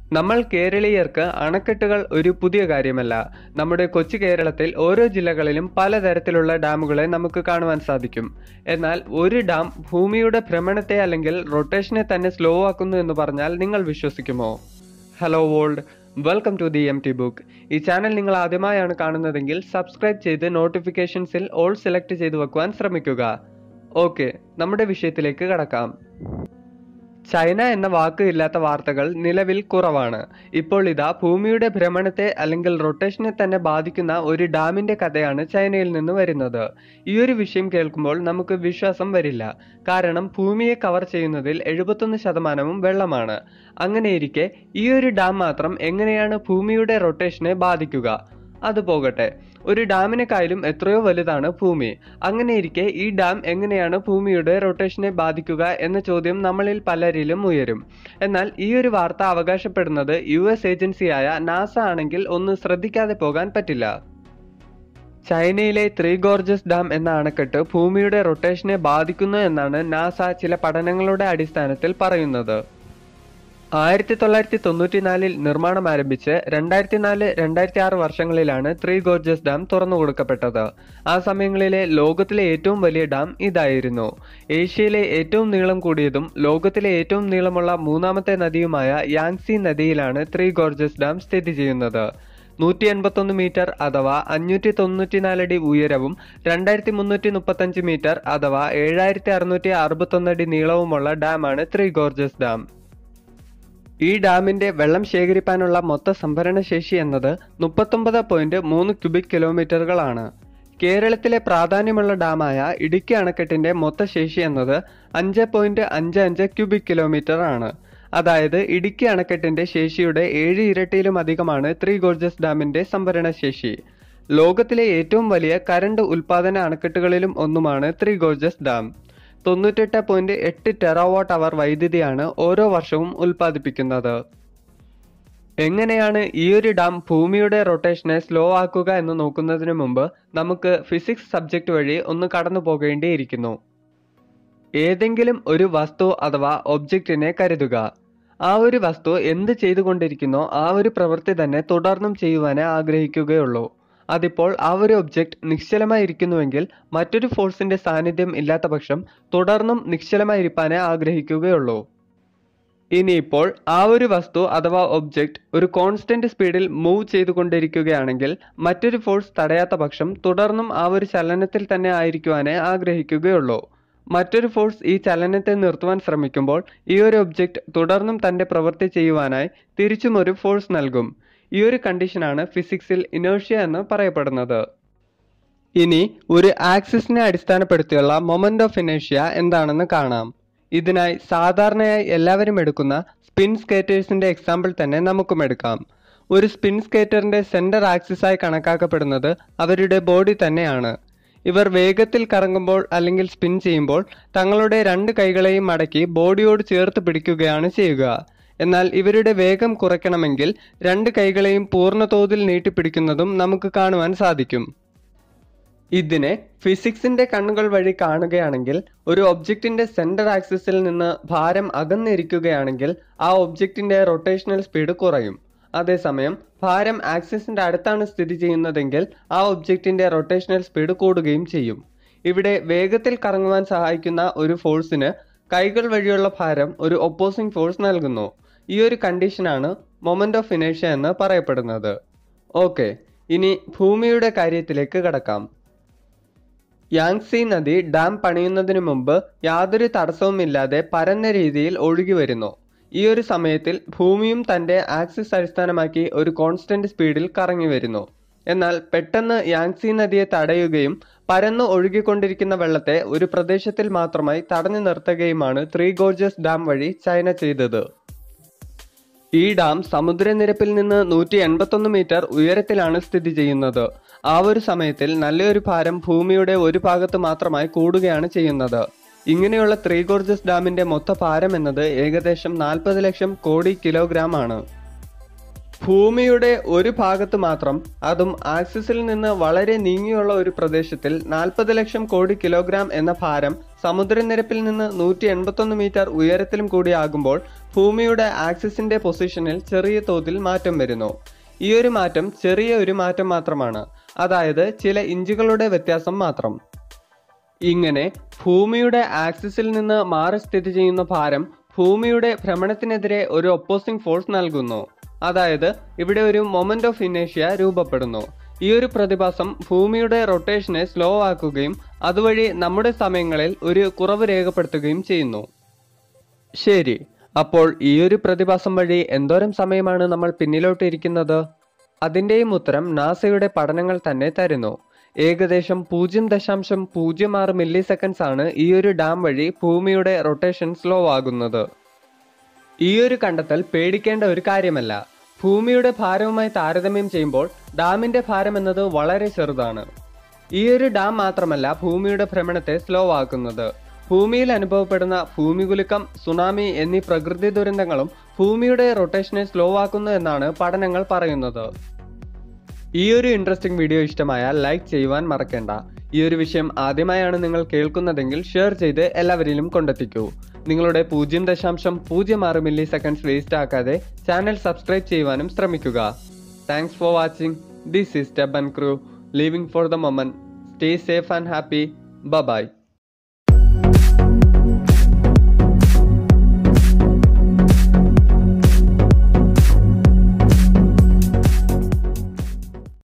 നമ്മൾ കേരളീയർക്ക് അണക്കെട്ടുകൾ ഒരു പുതിയ കാര്യമല്ല നമ്മുടെ കൊച്ചു കേരളത്തിൽ ഓരോ ജില്ലകളിലും പലതരത്തിലുള്ള ഡാമുകളെ നമുക്ക് കാണുവാൻ സാധിക്കും എന്നാൽ ഒരു ഡാം ഭൂമിയുടെ ഭ്രമണത്തെ അല്ലെങ്കിൽ റൊട്ടേഷനെ തന്നെ സ്ലോ ആക്കുന്നു എന്ന് പറഞ്ഞാൽ നിങ്ങൾ വിശ്വസിക്കുമോ hello world welcome to the M T book ഈ ചാനൽ നിങ്ങൾ ആദ്യമായാണ് കാണുന്നതെങ്കിൽ സബ്സ്ക്രൈബ് ചെയ്ത് നോട്ടിഫിക്കേഷൻസിൽ ഓൾ സെലക്ട് ചെയ്ത് വെക്കുവാൻ ശ്രമിക്കുക ഓക്കെ നമ്മുടെ വിഷയത്തിലേക്ക് കടക്കാം ചൈന എന്ന വാക്ക് ഇല്ലാത്ത വാർത്തകൾ നിലവിൽ കുറവാണ് ഇപ്പോൾ ഇതാ ഭൂമിയുടെ ഭ്രമണത്തെ അല്ലെങ്കിൽ റൊട്ടേഷനെ തന്നെ ബാധിക്കുന്ന ഒരു ഡാമിന്റെ കഥയാണ് ചൈനയിൽ നിന്ന് വരുന്നത് ഈ ഒരു വിഷയം കേൾക്കുമ്പോൾ നമുക്ക് വിശ്വാസം വരില്ല കാരണം ഭൂമിയെ കവർ ചെയ്യുന്നതിൽ എഴുപത്തൊന്ന് ശതമാനവും വെള്ളമാണ് അങ്ങനെയിരിക്കെ ഈ ഒരു ഡാം മാത്രം എങ്ങനെയാണ് ഭൂമിയുടെ റൊട്ടേഷനെ ബാധിക്കുക അത് പോകട്ടെ ഒരു ഡാമിനെക്കാളും എത്രയോ വലുതാണ് ഭൂമി അങ്ങനെയിരിക്കെ ഈ ഡാം എങ്ങനെയാണ് ഭൂമിയുടെ റൊട്ടേഷനെ ബാധിക്കുക എന്ന ചോദ്യം നമ്മളിൽ പലരിലും ഉയരും എന്നാൽ ഈ ഒരു വാർത്ത അവകാശപ്പെടുന്നത് യു എസ് ഏജൻസിയായ നാസ ആണെങ്കിൽ ഒന്ന് ശ്രദ്ധിക്കാതെ പോകാൻ പറ്റില്ല ചൈനയിലെ ത്രീ ഗോർജസ് ഡാം എന്ന അണക്കെട്ട് ഭൂമിയുടെ റൊട്ടേഷനെ ബാധിക്കുന്നു എന്നാണ് നാസ ചില പഠനങ്ങളുടെ അടിസ്ഥാനത്തിൽ പറയുന്നത് ആയിരത്തി തൊള്ളായിരത്തി തൊണ്ണൂറ്റിനാലിൽ നിർമ്മാണം ആരംഭിച്ച് രണ്ടായിരത്തി നാല് രണ്ടായിരത്തി ആറ് വർഷങ്ങളിലാണ് ത്രീ ഗോർജസ് ഡാം തുറന്നു കൊടുക്കപ്പെട്ടത് ആ സമയങ്ങളിലെ ലോകത്തിലെ ഏറ്റവും വലിയ ഡാം ഇതായിരുന്നു ഏഷ്യയിലെ ഏറ്റവും നീളം കൂടിയതും ലോകത്തിലെ ഏറ്റവും നീളമുള്ള മൂന്നാമത്തെ നദിയുമായ യാങ്സി നദിയിലാണ് ത്രീ ഗോർജസ് ഡാം സ്ഥിതി ചെയ്യുന്നത് നൂറ്റി എൺപത്തൊന്ന് മീറ്റർ അഥവാ അഞ്ഞൂറ്റി തൊണ്ണൂറ്റിനാല് അടി ഉയരവും രണ്ടായിരത്തി മുന്നൂറ്റി മുപ്പത്തഞ്ച് മീറ്റർ അഥവാ ഏഴായിരത്തി അറുന്നൂറ്റി അറുപത്തൊന്ന് അടി നീളവുമുള്ള ഡാമാണ് ത്രീ ഗോർജസ് ഡാം ഈ ഡാമിന്റെ വെള്ളം ശേഖരിക്കാനുള്ള മൊത്ത സംഭരണ ശേഷി എന്നത് മുപ്പത്തൊമ്പത് പോയിന്റ് മൂന്ന് ക്യൂബിക് കിലോമീറ്ററുകളാണ് കേരളത്തിലെ പ്രാധാന്യമുള്ള ഡാമായ ഇടുക്കി അണക്കെട്ടിന്റെ മൊത്ത ശേഷി എന്നത് അഞ്ച് പോയിന്റ് അഞ്ച് അഞ്ച് ക്യൂബിക് കിലോമീറ്റർ ആണ് അതായത് ഇടുക്കി അണക്കെട്ടിന്റെ ശേഷിയുടെ ഏഴ് ഇരട്ടിയിലും അധികമാണ് ത്രീ ഗോർജസ് ഡാമിന്റെ സംഭരണ ശേഷി ലോകത്തിലെ ഏറ്റവും വലിയ കരണ്ട് ഉൽപാദന അണക്കെട്ടുകളിലും ഒന്നുമാണ് ത്രീ ഗോർജസ് ഡാം തൊണ്ണൂറ്റെട്ട് പോയിന്റ് എട്ട് ടെറാവാട്ട് അവർ വൈദ്യുതിയാണ് ഓരോ വർഷവും ഉൽപ്പാദിപ്പിക്കുന്നത് എങ്ങനെയാണ് ഈ ഒരു ഡാം ഭൂമിയുടെ റൊട്ടേഷനെ സ്ലോ ആക്കുക എന്ന് നോക്കുന്നതിന് മുമ്പ് നമുക്ക് ഫിസിക്സ് സബ്ജക്റ്റ് വഴി ഒന്ന് കടന്നു പോകേണ്ടിയിരിക്കുന്നു ഏതെങ്കിലും ഒരു വസ്തു അഥവാ ഒബ്ജക്റ്റിനെ കരുതുക ആ ഒരു വസ്തു എന്ത് ചെയ്തുകൊണ്ടിരിക്കുന്നോ ആ ഒരു പ്രവൃത്തി തന്നെ തുടർന്നും ചെയ്യുവാനേ ആഗ്രഹിക്കുകയുള്ളൂ അതിപ്പോൾ ആ ഒരു ഒബ്ജക്റ്റ് നിശ്ചലമായിരിക്കുന്നുവെങ്കിൽ മറ്റൊരു ഫോഴ്സിന്റെ സാന്നിധ്യം ഇല്ലാത്ത പക്ഷം തുടർന്നും നിശ്ചലമായിരിക്കാനേ ആഗ്രഹിക്കുകയുള്ളൂ ഇനിയിപ്പോൾ ആ ഒരു വസ്തു അഥവാ ഒബ്ജക്റ്റ് ഒരു കോൺസ്റ്റന്റ് സ്പീഡിൽ മൂവ് ചെയ്തുകൊണ്ടിരിക്കുകയാണെങ്കിൽ മറ്റൊരു ഫോഴ്സ് തടയാത്ത പക്ഷം തുടർന്നും ആ ഒരു ചലനത്തിൽ തന്നെ ആയിരിക്കുവാനേ ആഗ്രഹിക്കുകയുള്ളൂ മറ്റൊരു ഫോഴ്സ് ഈ ചലനത്തെ നിർത്തുവാൻ ശ്രമിക്കുമ്പോൾ ഈ ഒരു ഒബ്ജക്റ്റ് തുടർന്നും തന്റെ പ്രവൃത്തി ചെയ്യുവാനായി തിരിച്ചും ഒരു ഫോഴ്സ് നൽകും ഈ ഒരു കണ്ടീഷനാണ് ഫിസിക്സിൽ ഇനേർഷ്യ എന്ന് പറയപ്പെടുന്നത് ഇനി ഒരു ആക്സിസിനെ അടിസ്ഥാനപ്പെടുത്തിയുള്ള മൊമെന്റ് ഓഫ് ഇനേഷ്യ എന്താണെന്ന് കാണാം ഇതിനായി സാധാരണയായി എല്ലാവരും എടുക്കുന്ന സ്പിൻ സ്കേറ്റേഴ്സിന്റെ എക്സാമ്പിൾ തന്നെ നമുക്കും എടുക്കാം ഒരു സ്പിൻ സ്കേറ്ററിന്റെ സെന്റർ ആക്സിസായി കണക്കാക്കപ്പെടുന്നത് അവരുടെ ബോഡി തന്നെയാണ് ഇവർ വേഗത്തിൽ കറങ്ങുമ്പോൾ അല്ലെങ്കിൽ സ്പിൻ ചെയ്യുമ്പോൾ തങ്ങളുടെ രണ്ട് കൈകളെയും മടക്കി ബോഡിയോട് ചേർത്ത് പിടിക്കുകയാണ് ചെയ്യുക എന്നാൽ ഇവരുടെ വേഗം കുറയ്ക്കണമെങ്കിൽ രണ്ട് കൈകളെയും പൂർണ്ണതോതിൽ നീട്ടിപ്പിടിക്കുന്നതും നമുക്ക് കാണുവാൻ സാധിക്കും ഇതിനെ ഫിസിക്സിന്റെ കണ്ണുകൾ വഴി കാണുകയാണെങ്കിൽ ഒരു ഒബ്ജക്റ്റിന്റെ സെന്റർ ആക്സിസിൽ നിന്ന് ഭാരം അകന്നിരിക്കുകയാണെങ്കിൽ ആ ഒബ്ജക്റ്റിന്റെ റൊട്ടേഷണൽ സ്പീഡ് കുറയും അതേസമയം ഭാരം ആക്സിസിന്റെ അടുത്താണ് സ്ഥിതി ചെയ്യുന്നതെങ്കിൽ ആ ഒബ്ജക്റ്റിന്റെ റൊട്ടേഷണൽ സ്പീഡ് കൂടുകയും ചെയ്യും ഇവിടെ വേഗത്തിൽ കറങ്ങുവാൻ സഹായിക്കുന്ന ഒരു ഫോഴ്സിന് കൈകൾ വഴിയുള്ള ഭാരം ഒരു ഒപ്പോസിംഗ് ഫോഴ്സ് നൽകുന്നു ഈ ഒരു കണ്ടീഷനാണ് മൊമെന്റ് ഓഫ് ഇനേഷ്യ എന്ന് പറയപ്പെടുന്നത് ഓക്കെ ഇനി ഭൂമിയുടെ കാര്യത്തിലേക്ക് കടക്കാം യാങ്സി നദി ഡാം പണിയുന്നതിന് മുമ്പ് യാതൊരു തടസ്സവുമില്ലാതെ പരന്ന രീതിയിൽ ഒഴുകി വരുന്നു ഈ ഒരു സമയത്തിൽ ഭൂമിയും തന്റെ ആക്സിസ് അടിസ്ഥാനമാക്കി ഒരു കോൺസ്റ്റന്റ് സ്പീഡിൽ കറങ്ങി വരുന്നു എന്നാൽ പെട്ടെന്ന് യാങ്സി നദിയെ തടയുകയും പരന്നു ഒഴുകിക്കൊണ്ടിരിക്കുന്ന വെള്ളത്തെ ഒരു പ്രദേശത്തിൽ മാത്രമായി തടഞ്ഞു നിർത്തുകയുമാണ് ത്രീ ഗോർജസ് ഡാം വഴി ചൈന ചെയ്തത് ഈ ഡാം സമുദ്രനിരപ്പിൽ നിന്ന് നൂറ്റി എൺപത്തൊന്ന് മീറ്റർ ഉയരത്തിലാണ് സ്ഥിതി ചെയ്യുന്നത് ആ ഒരു സമയത്തിൽ നല്ലൊരു ഭാരം ഭൂമിയുടെ ഒരു ഭാഗത്ത് മാത്രമായി കൂടുകയാണ് ചെയ്യുന്നത് ഇങ്ങനെയുള്ള ത്രീ ഗോർജസ് ഡാമിന്റെ മൊത്ത ഭാരം എന്നത് ഏകദേശം നാൽപ്പത് ലക്ഷം കോടി കിലോഗ്രാം ആണ് ഭൂമിയുടെ ഒരു ഭാഗത്ത് മാത്രം അതും ആക്സിസിൽ നിന്ന് വളരെ നീങ്ങിയുള്ള ഒരു പ്രദേശത്തിൽ നാൽപ്പത് ലക്ഷം കോടി കിലോഗ്രാം എന്ന ഭാരം സമുദ്രനിരപ്പിൽ നിന്ന് നൂറ്റി എൺപത്തൊന്ന് മീറ്റർ ഉയരത്തിലും കൂടി ആകുമ്പോൾ ഭൂമിയുടെ ആക്സിസിന്റെ പൊസിഷനിൽ ചെറിയ തോതിൽ മാറ്റം വരുന്നു ഈ ഒരു മാറ്റം ചെറിയ ഒരു മാറ്റം മാത്രമാണ് അതായത് ചില ഇഞ്ചുകളുടെ വ്യത്യാസം മാത്രം ഇങ്ങനെ ഭൂമിയുടെ ആക്സിസിൽ നിന്ന് മാറി സ്ഥിതി ചെയ്യുന്ന ഭാരം ഭൂമിയുടെ ഭ്രമണത്തിനെതിരെ ഒരു ഒപ്പോസിംഗ് ഫോഴ്സ് നൽകുന്നു അതായത് ഇവിടെ ഒരു മൊമെന്റ് ഓഫ് ഇനേഷ്യ രൂപപ്പെടുന്നു ഈ ഒരു പ്രതിഭാസം ഭൂമിയുടെ റൊട്ടേഷനെ സ്ലോ ആക്കുകയും അതുവഴി നമ്മുടെ സമയങ്ങളിൽ ഒരു കുറവ് രേഖപ്പെടുത്തുകയും ചെയ്യുന്നു ശരി അപ്പോൾ ഈ ഒരു പ്രതിഭാസം വഴി എന്തോരം സമയമാണ് നമ്മൾ പിന്നിലോട്ട് ഇരിക്കുന്നത് അതിന്റെയും ഉത്തരം നാസയുടെ പഠനങ്ങൾ തന്നെ തരുന്നു ഏകദേശം പൂജ്യം ദശാംശം പൂജ്യം ആറ് മില്ലി സെക്കൻഡ്സ് ആണ് ഈ ഒരു ഡാം വഴി ഭൂമിയുടെ റൊട്ടേഷൻ സ്ലോ ആകുന്നത് ഈ ഒരു കണ്ടെത്തൽ പേടിക്കേണ്ട ഒരു കാര്യമല്ല ഭൂമിയുടെ ഭാരവുമായി താരതമ്യം ചെയ്യുമ്പോൾ ഡാമിന്റെ ഭാരം എന്നത് വളരെ ചെറുതാണ് ഈ ഒരു ഡാം മാത്രമല്ല ഭൂമിയുടെ ഭ്രമണത്തെ സ്ലോ ആക്കുന്നത് ഭൂമിയിൽ അനുഭവപ്പെടുന്ന ഭൂമികുലുക്കം സുനാമി എന്നീ പ്രകൃതി ദുരന്തങ്ങളും ഭൂമിയുടെ റൊട്ടേഷനെ സ്ലോ ആക്കുന്നു എന്നാണ് പഠനങ്ങൾ പറയുന്നത് ഈ ഒരു ഇൻട്രസ്റ്റിംഗ് വീഡിയോ ഇഷ്ടമായാൽ ലൈക്ക് ചെയ്യുവാൻ മറക്കേണ്ട ഈ ഒരു വിഷയം ആദ്യമായാണ് നിങ്ങൾ കേൾക്കുന്നതെങ്കിൽ ഷെയർ ചെയ്ത് എല്ലാവരിലും കൊണ്ടെത്തിക്കൂ നിങ്ങളുടെ പൂജ്യം ദശാംശം പൂജ്യം ആറ് മില്ലി സെക്കൻഡ്സ് വേസ്റ്റ് ആക്കാതെ ചാനൽ സബ്സ്ക്രൈബ് ചെയ്യുവാനും ശ്രമിക്കുക thanks for watching this is Steb and crew living for the moment stay safe and happy by